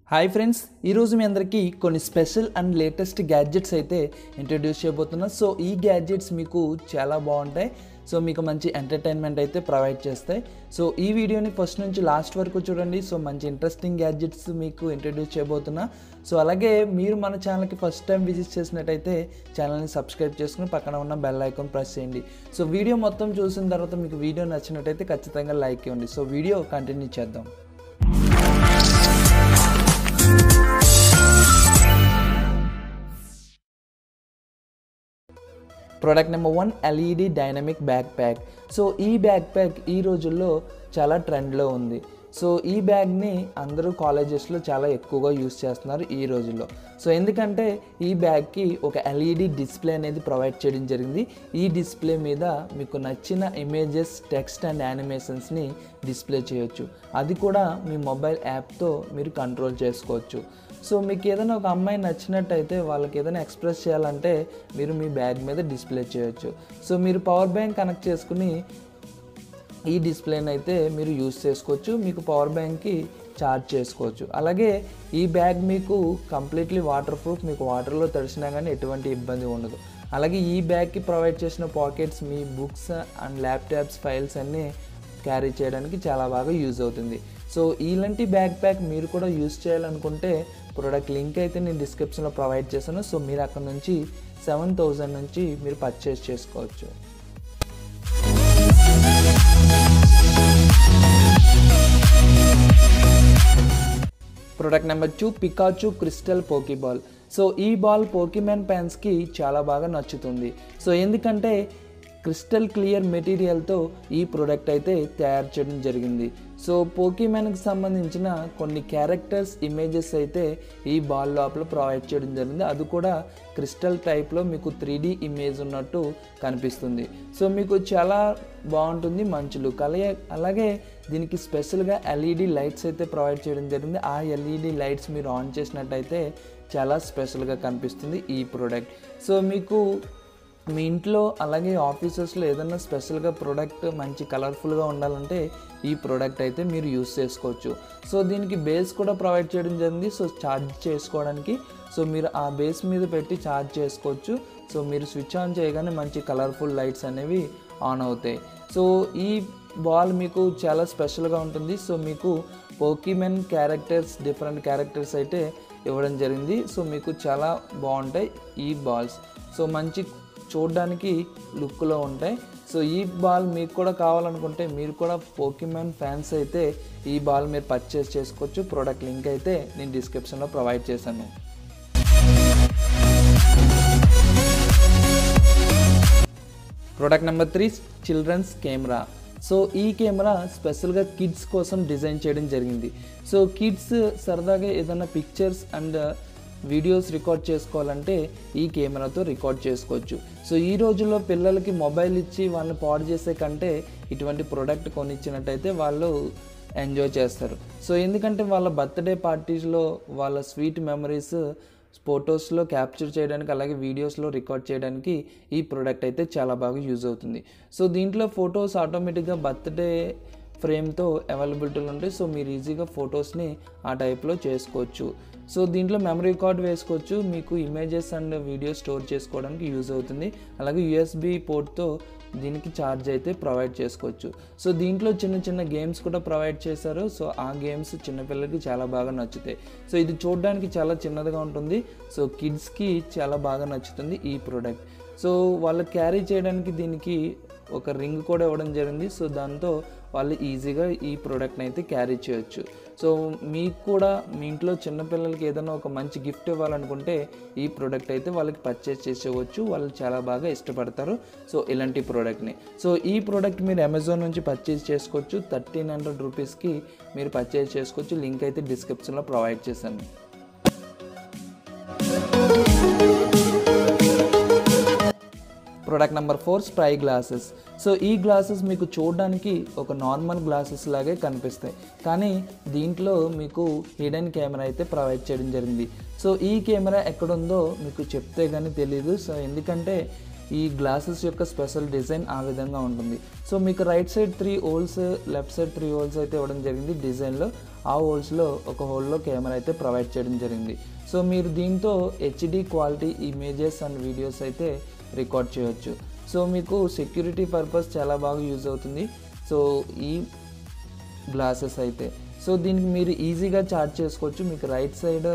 hi friends ఈరోజు మీ అందరికీ కొన్ని స్పెషల్ అండ్ లేటెస్ట్ గ్యాడ్జెట్స్ అయితే ఇంట్రడ్యూస్ చేయబోతున్నా సో ఈ గ్యాడ్జెట్స్ మీకు చాలా బాగుంటాయి సో మీకు మంచి ఎంటర్టైన్మెంట్ అయితే ప్రొవైడ్ చేస్తాయి సో ఈ వీడియోని ఫస్ట్ నుంచి లాస్ట్ వరకు చూడండి సో మంచి ఇంట్రెస్టింగ్ గ్యాడ్జెట్స్ మీకు ఇంట్రడ్యూస్ చేయబోతున్నా సో అలాగే మీరు మన ఛానల్కి ఫస్ట్ టైం విజిట్ చేసినట్టయితే ఛానల్ని సబ్స్క్రైబ్ చేసుకుని పక్కన ఉన్న బెల్ ఐకాన్ ప్రెస్ చేయండి సో వీడియో మొత్తం చూసిన తర్వాత మీకు వీడియో నచ్చినట్టయితే ఖచ్చితంగా లైక్ ఇవ్వండి సో వీడియో కంటిన్యూ చేద్దాం product number one LED dynamic backpack so ఈ బ్యాక్ ప్యాక్ ఈ రోజుల్లో చాలా ట్రెండ్లో ఉంది సో ఈ బ్యాగ్ని అందరూ కాలేజెస్లో చాలా ఎక్కువగా యూస్ చేస్తున్నారు ఈ రోజుల్లో సో ఎందుకంటే ఈ బ్యాగ్కి ఒక ఎల్ఈడి డిస్ప్లే అనేది ప్రొవైడ్ చేయడం జరిగింది ఈ డిస్ప్లే మీద మీకు నచ్చిన ఇమేజెస్ టెక్స్ట్ అండ్ యానిమేషన్స్ని డిస్ప్లే చేయొచ్చు అది కూడా మీ మొబైల్ యాప్తో మీరు కంట్రోల్ చేసుకోవచ్చు సో మీకు ఏదైనా ఒక అమ్మాయి నచ్చినట్టయితే వాళ్ళకి ఏదైనా ఎక్స్ప్రెస్ చేయాలంటే మీరు మీ బ్యాగ్ మీద డిస్ప్లే చేయొచ్చు సో మీరు పవర్ బ్యాంక్ కనెక్ట్ చేసుకుని ఈ డిస్ప్లేని అయితే మీరు యూస్ చేసుకోవచ్చు మీకు పవర్ బ్యాంక్కి ఛార్జ్ చేసుకోవచ్చు అలాగే ఈ బ్యాగ్ మీకు కంప్లీట్లీ వాటర్ ప్రూఫ్ మీకు వాటర్లో తడిసినా కానీ ఎటువంటి ఇబ్బంది ఉండదు అలాగే ఈ బ్యాగ్కి ప్రొవైడ్ చేసిన పాకెట్స్ మీ బుక్స్ అండ్ ల్యాప్టాప్స్ ఫైల్స్ అన్నీ క్యారీ చేయడానికి చాలా బాగా యూజ్ అవుతుంది సో ఇలాంటి బ్యాగ్ ప్యాక్ మీరు కూడా యూజ్ చేయాలనుకుంటే ప్రోడక్ట్ లింక్ అయితే నేను డిస్క్రిప్షన్లో ప్రొవైడ్ చేశాను సో మీరు అక్కడ నుంచి సెవెన్ థౌజండ్ నుంచి మీరు పర్చేస్ చేసుకోవచ్చు product number two Pikachu crystal Pokeball so ఈ బాల్ పోకీమ్యాన్ ఫ్యాన్స్కి చాలా బాగా నచ్చుతుంది సో ఎందుకంటే క్రిస్టల్ క్లియర్ మెటీరియల్తో ఈ ప్రోడక్ట్ అయితే తయారు చేయడం జరిగింది సో పోకీమ్యాన్కి సంబంధించిన కొన్ని క్యారెక్టర్స్ ఇమేజెస్ అయితే ఈ బాల్ లోపల ప్రొవైడ్ చేయడం జరిగింది అది కూడా క్రిస్టల్ టైప్లో మీకు త్రీ ఇమేజ్ ఉన్నట్టు కనిపిస్తుంది సో మీకు చాలా బాగుంటుంది మంచి లుక్ అలాగే అలాగే దీనికి స్పెషల్గా ఎల్ఈడి లైట్స్ అయితే ప్రొవైడ్ చేయడం జరిగింది ఆ ఎల్ఈడి లైట్స్ మీరు ఆన్ చేసినట్టయితే చాలా స్పెషల్గా కనిపిస్తుంది ఈ ప్రోడక్ట్ సో మీకు మీ ఇంట్లో అలాగే ఆఫీసెస్లో ఏదైనా స్పెషల్గా ప్రోడక్ట్ మంచి కలర్ఫుల్గా ఉండాలంటే ఈ ప్రోడక్ట్ అయితే మీరు యూస్ చేసుకోవచ్చు సో దీనికి బేస్ కూడా ప్రొవైడ్ చేయడం జరిగింది సో ఛార్జ్ చేసుకోవడానికి సో మీరు ఆ బేస్ మీద పెట్టి ఛార్జ్ చేసుకోవచ్చు సో మీరు స్విచ్ ఆన్ చేయగానే మంచి కలర్ఫుల్ లైట్స్ అనేవి ఆన్ అవుతాయి సో ఈ బాల్ మీకు చాలా స్పెషల్గా ఉంటుంది సో మీకు పోకీమెన్ క్యారెక్టర్స్ డిఫరెంట్ క్యారెక్టర్స్ అయితే ఇవ్వడం జరిగింది సో మీకు చాలా బాగుంటాయి ఈ బాల్స్ సో మంచి చూడడానికి లుక్లో ఉంటాయి సో ఈ బాల్ మీకు కూడా కావాలనుకుంటే మీరు కూడా పోకీమ్యాన్ ఫ్యాన్స్ అయితే ఈ బాల్ మీరు పర్చేస్ చేసుకోవచ్చు ప్రోడక్ట్ లింక్ అయితే నేను డిస్క్రిప్షన్లో ప్రొవైడ్ చేశాను product number three children's camera so ఈ కెమెరా స్పెషల్గా కిడ్స్ కోసం డిజైన్ చేయడం జరిగింది సో కిడ్స్ సరదాగా ఏదైనా పిక్చర్స్ అండ్ వీడియోస్ రికార్డ్ చేసుకోవాలంటే ఈ కెమెరాతో రికార్డ్ చేసుకోవచ్చు సో ఈ రోజుల్లో పిల్లలకి మొబైల్ ఇచ్చి వాళ్ళని పాడు చేసే కంటే ఇటువంటి ప్రోడక్ట్ కొనిచ్చినట్టయితే వాళ్ళు ఎంజాయ్ చేస్తారు సో ఎందుకంటే వాళ్ళ బర్త్డే పార్టీస్లో వాళ్ళ స్వీట్ మెమరీస్ ఫొటోస్లో క్యాప్చర్ చేయడానికి అలాగే వీడియోస్లో రికార్డ్ చేయడానికి ఈ ప్రోడక్ట్ అయితే చాలా బాగా యూజ్ అవుతుంది సో దీంట్లో ఫొటోస్ ఆటోమేటిక్గా బర్త్డే ఫ్రేమ్తో అవైలబిలిటీలో ఉంటాయి సో మీరు ఈజీగా ఫొటోస్ని ఆ టైప్లో చేసుకోవచ్చు సో దీంట్లో మెమరీ కార్డ్ వేసుకోవచ్చు మీకు ఇమేజెస్ అండ్ వీడియోస్ స్టోర్ చేసుకోవడానికి యూజ్ అవుతుంది అలాగే యూఎస్బి పోర్ట్తో దీనికి ఛార్జ్ అయితే ప్రొవైడ్ చేసుకోవచ్చు సో దీంట్లో చిన్న చిన్న గేమ్స్ కూడా ప్రొవైడ్ చేశారు సో ఆ గేమ్స్ చిన్నపిల్లలకి చాలా బాగా నచ్చుతాయి సో ఇది చూడడానికి చాలా చిన్నదిగా ఉంటుంది సో కిడ్స్కి చాలా బాగా నచ్చుతుంది ఈ ప్రోడక్ట్ సో వాళ్ళు క్యారీ చేయడానికి దీనికి ఒక రింగ్ కూడా ఇవ్వడం జరిగింది సో దాంతో వాళ్ళు ఈజీగా ఈ ప్రోడక్ట్ని అయితే క్యారీ చేయొచ్చు సో మీకు కూడా మీ ఇంట్లో చిన్నపిల్లలకి ఏదైనా ఒక మంచి గిఫ్ట్ ఇవ్వాలనుకుంటే ఈ ప్రోడక్ట్ అయితే వాళ్ళకి పర్చేస్ చేసేవచ్చు వాళ్ళు చాలా బాగా ఇష్టపడతారు సో ఇలాంటి ప్రోడక్ట్ని సో ఈ ప్రోడక్ట్ మీరు అమెజాన్ నుంచి పర్చేస్ చేసుకోవచ్చు థర్టీన్ హండ్రెడ్ రూపీస్కి మీరు పర్చేస్ చేసుకోవచ్చు లింక్ అయితే డిస్క్రిప్షన్లో ప్రొవైడ్ చేశాను product number four spy glasses so ఈ గ్లాసెస్ మీకు చూడడానికి ఒక నార్మల్ గ్లాసెస్ లాగే కనిపిస్తాయి కానీ దీంట్లో మీకు హిడెన్ కెమెరా అయితే ప్రొవైడ్ చేయడం జరిగింది సో ఈ కెమెరా ఎక్కడుందో మీకు చెప్తే కానీ తెలియదు సో ఎందుకంటే ఈ గ్లాసెస్ యొక్క స్పెషల్ డిజైన్ ఆ విధంగా ఉంటుంది సో మీకు right side three holes left side three holes అయితే ఇవ్వడం జరిగింది డిజైన్లో ఆ హోల్స్లో ఒక హోల్లో కెమెరా అయితే ప్రొవైడ్ చేయడం జరిగింది సో మీరు దీంతో HD quality images and videos అయితే రికార్డ్ చేయొచ్చు సో మీకు సెక్యూరిటీ పర్పస్ చాలా బాగా యూజ్ అవుతుంది సో ఈ గ్లాసెస్ అయితే సో దీనికి మీరు ఈజీగా చార్జ్ చేసుకోవచ్చు మీకు రైట్ సైడ్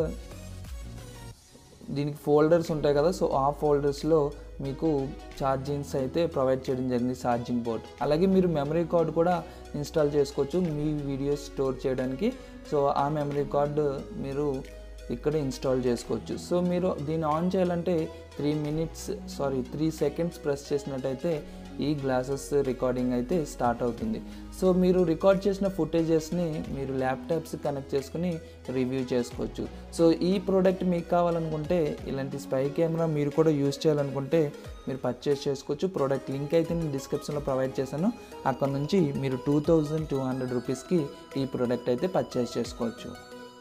దీనికి ఫోల్డర్స్ ఉంటాయి కదా సో ఆ ఫోల్డర్స్లో మీకు ఛార్జింగ్స్ అయితే ప్రొవైడ్ చేయడం జరిగింది ఛార్జింగ్ బోర్డ్ అలాగే మీరు మెమరీ కార్డ్ కూడా ఇన్స్టాల్ చేసుకోవచ్చు మీ వీడియోస్ స్టోర్ చేయడానికి సో ఆ మెమరీ కార్డు మీరు ఇక్కడ ఇన్స్టాల్ చేసుకోవచ్చు సో మీరు దీన్ని ఆన్ చేయాలంటే three minutes sorry three seconds press చేసినట్టయితే ఈ గ్లాసెస్ రికార్డింగ్ అయితే స్టార్ట్ అవుతుంది సో మీరు రికార్డ్ చేసిన ఫుటేజెస్ని మీరు ల్యాప్టాప్స్ కనెక్ట్ చేసుకుని రివ్యూ చేసుకోవచ్చు సో ఈ ప్రోడక్ట్ మీకు కావాలనుకుంటే ఇలాంటి స్పై కెమెరా మీరు కూడా యూజ్ చేయాలనుకుంటే మీరు పర్చేస్ చేసుకోవచ్చు ప్రోడక్ట్ లింక్ అయితే నేను డిస్క్రిప్షన్లో ప్రొవైడ్ చేశాను అక్కడ నుంచి మీరు టూ థౌజండ్ టూ హండ్రెడ్ రూపీస్కి ఈ ప్రోడక్ట్ అయితే పర్చేస్ చేసుకోవచ్చు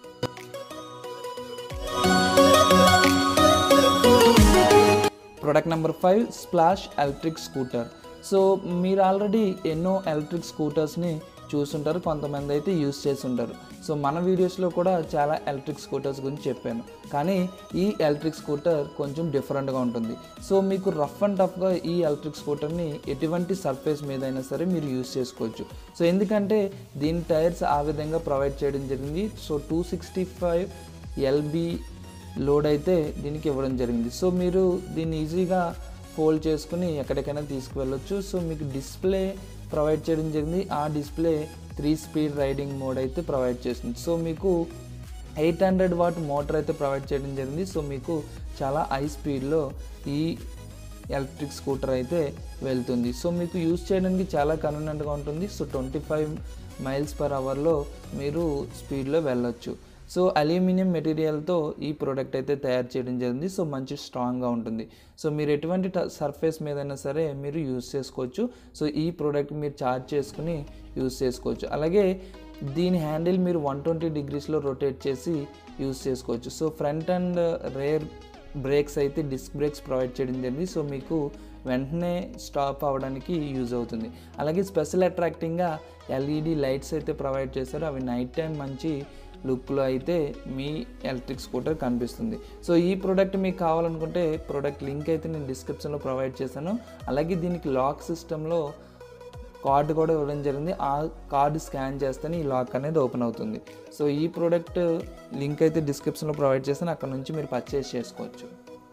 product number five splash electric scooter so మీరు ఆల్రెడీ ఎన్నో ఎలక్ట్రిక్ స్కూటర్స్ని చూస్తుంటారు కొంతమంది అయితే యూస్ చేసి ఉంటారు సో మన వీడియోస్లో కూడా చాలా ఎలక్ట్రిక్ స్కూటర్స్ గురించి చెప్పాను కానీ ఈ ఎలక్ట్రిక్ స్కూటర్ కొంచెం డిఫరెంట్గా ఉంటుంది సో మీకు రఫ్ అండ్ టఫ్గా ఈ ఎలక్ట్రిక్ స్కూటర్ని ఎటువంటి సర్ఫేస్ మీద అయినా సరే మీరు యూస్ చేసుకోవచ్చు సో ఎందుకంటే దీని టైర్స్ ఆ విధంగా ప్రొవైడ్ చేయడం జరిగింది so two sixty five LB load అయితే దీనికి ఇవ్వడం జరిగింది సో మీరు దీన్ని ఈజీగా ఫోల్డ్ చేసుకుని ఎక్కడికైనా తీసుకువెళ్ళొచ్చు సో మీకు డిస్ప్లే ప్రొవైడ్ చేయడం జరిగింది ఆ display three speed riding mode అయితే ప్రొవైడ్ చేస్తుంది సో మీకు ఎయిట్ హండ్రెడ్ వాట్ మోటార్ అయితే ప్రొవైడ్ చేయడం జరిగింది సో మీకు చాలా హై స్పీడ్లో ఈ ఎలక్ట్రిక్ స్కూటర్ అయితే వెళ్తుంది సో మీకు యూస్ చేయడానికి చాలా కన్వీనియంట్గా ఉంటుంది so twenty five miles per అవర్లో మీరు స్పీడ్లో వెళ్ళొచ్చు సో అల్యూమినియం మెటీరియల్తో ఈ ప్రోడక్ట్ అయితే తయారు చేయడం జరిగింది సో మంచి స్ట్రాంగ్గా ఉంటుంది సో మీరు ఎటువంటి సర్ఫేస్ మీదైనా సరే మీరు యూస్ చేసుకోవచ్చు సో ఈ ప్రోడక్ట్ మీరు ఛార్జ్ చేసుకుని యూస్ చేసుకోవచ్చు అలాగే దీని హ్యాండిల్ మీరు వన్ ట్వంటీ డిగ్రీస్లో రొటేట్ చేసి యూస్ చేసుకోవచ్చు so front and rear brakes అయితే డిస్క్ బ్రేక్స్ ప్రొవైడ్ చేయడం జరిగింది సో మీకు వెంటనే స్టాప్ అవ్వడానికి యూజ్ అవుతుంది అలాగే స్పెషల్ అట్రాక్టింగ్గా ఎల్ఈడి లైట్స్ అయితే ప్రొవైడ్ చేశారు అవి నైట్ టైం మంచి లుక్లో అయితే మీ ఎలక్ట్రిక్ స్కూటర్ కనిపిస్తుంది సో ఈ ప్రోడక్ట్ మీకు కావాలనుకుంటే ప్రోడక్ట్ లింక్ అయితే నేను డిస్క్రిప్షన్లో ప్రొవైడ్ చేశాను అలాగే దీనికి లాక్ సిస్టంలో కార్డు కూడా ఇవ్వడం జరిగింది ఆ కార్డు స్కాన్ చేస్తేనే ఈ లాక్ అనేది ఓపెన్ అవుతుంది సో ఈ ప్రోడక్ట్ లింక్ అయితే డిస్క్రిప్షన్లో ప్రొవైడ్ చేస్తాను అక్కడ నుంచి మీరు పర్చేస్ చేసుకోవచ్చు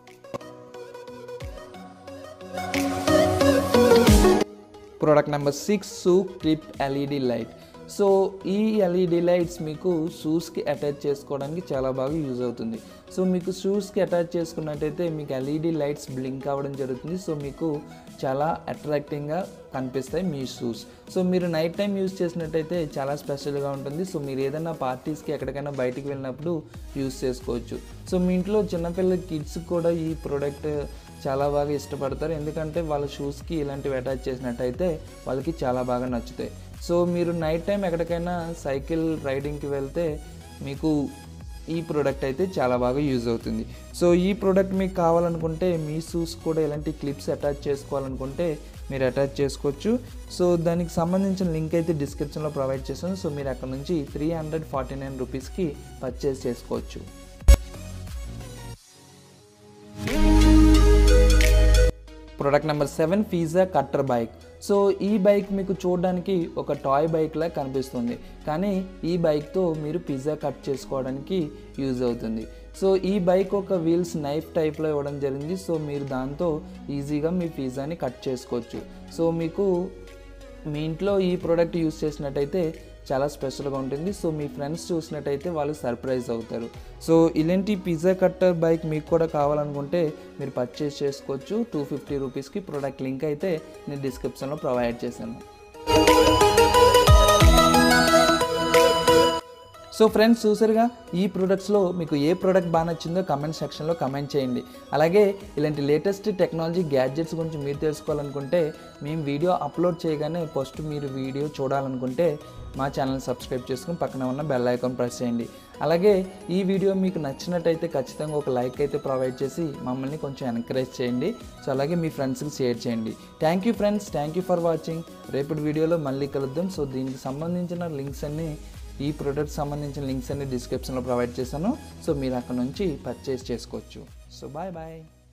product number six shoe clip LED light so ఈ ఎల్ఈడి లైట్స్ మీకు షూస్కి అటాచ్ చేసుకోవడానికి చాలా బాగా యూజ్ అవుతుంది సో మీకు షూస్కి అటాచ్ చేసుకున్నట్టయితే మీకు ఎల్ఈడి లైట్స్ బ్లింక్ అవ్వడం జరుగుతుంది సో మీకు చాలా అట్రాక్టింగ్గా కనిపిస్తాయి మీ షూస్ సో మీరు నైట్ టైం యూజ్ చేసినట్టయితే చాలా స్పెషల్గా ఉంటుంది సో మీరు ఏదైనా పార్టీస్కి ఎక్కడికైనా బయటికి వెళ్ళినప్పుడు యూజ్ చేసుకోవచ్చు సో మీ ఇంట్లో చిన్నపిల్లల కిడ్స్ కూడా ఈ ప్రోడక్ట్ చాలా బాగా ఇష్టపడతారు ఎందుకంటే వాళ్ళ షూస్కి ఇలాంటివి అటాచ్ చేసినట్టయితే వాళ్ళకి చాలా బాగా నచ్చుతాయి సో మీరు నైట్ టైం ఎక్కడికైనా సైకిల్ రైడింగ్కి వెళ్తే మీకు ఈ ప్రోడక్ట్ అయితే చాలా బాగా యూజ్ అవుతుంది సో ఈ ప్రోడక్ట్ మీకు కావాలనుకుంటే మీ షూస్ కూడా ఇలాంటి క్లిప్స్ అటాచ్ చేసుకోవాలనుకుంటే మీరు అటాచ్ చేసుకోవచ్చు సో దానికి సంబంధించిన లింక్ అయితే డిస్క్రిప్షన్లో ప్రొవైడ్ చేస్తాను సో మీరు అక్కడ నుంచి త్రీ హండ్రెడ్ ఫార్టీ నైన్ రూపీస్కి పర్చేస్ చేసుకోవచ్చు product number seven pizza cutter bike so ఈ బైక్ మీకు చూడడానికి ఒక టాయ్ బైక్లా కనిపిస్తుంది కానీ ఈ బైక్తో మీరు పిజ్జా కట్ చేసుకోవడానికి యూజ్ అవుతుంది సో ఈ బైక్ ఒక వీల్స్ నైఫ్ టైప్లో ఇవ్వడం జరిగింది సో మీరు దాంతో ఈజీగా మీ పిజ్జాని కట్ చేసుకోవచ్చు సో మీకు మీ ఇంట్లో ఈ ప్రోడక్ట్ యూస్ చేసినట్టయితే చాలా స్పెషల్గా ఉంటుంది సో మీ ఫ్రెండ్స్ చూసినట్టయితే వాళ్ళు సర్ప్రైజ్ అవుతారు సో ఇలాంటి పిజ్జా కట్టర్ బైక్ మీకు కూడా కావాలనుకుంటే మీరు పర్చేస్ చేసుకోవచ్చు టూ ఫిఫ్టీ రూపీస్కి ప్రోడక్ట్ లింక్ అయితే నేను డిస్క్రిప్షన్లో ప్రొవైడ్ చేశాను సో ఫ్రెండ్స్ చూసారుగా ఈ ప్రొడక్ట్స్లో మీకు ఏ ప్రోడక్ట్ బాగా నచ్చిందో కమెంట్ సెక్షన్లో కమెంట్ చేయండి అలాగే ఇలాంటి లేటెస్ట్ టెక్నాలజీ గ్యాడ్జెట్స్ గురించి మీరు తెలుసుకోవాలనుకుంటే మేము వీడియో అప్లోడ్ చేయగానే ఫస్ట్ మీరు వీడియో చూడాలనుకుంటే మా ఛానల్ సబ్స్క్రైబ్ చేసుకుని పక్కన ఉన్న బెల్ ఐకాన్ ప్రెస్ చేయండి అలాగే ఈ వీడియో మీకు నచ్చినట్టయితే ఖచ్చితంగా ఒక లైక్ అయితే ప్రొవైడ్ చేసి మమ్మల్ని కొంచెం ఎంకరేజ్ చేయండి సో అలాగే మీ ఫ్రెండ్స్కి షేర్ చేయండి thank you friends thank you for watching రేపటి వీడియోలో మళ్ళీ కలుద్దాం సో దీనికి సంబంధించిన లింక్స్ అన్నీ ఈ ప్రోడక్ట్ సంబంధించిన లింక్స్ అన్ని డిస్క్రిప్షన్లో ప్రొవైడ్ చేశాను సో మీరు అక్కడ నుంచి పర్చేస్ చేసుకోవచ్చు సో బాయ్ బాయ్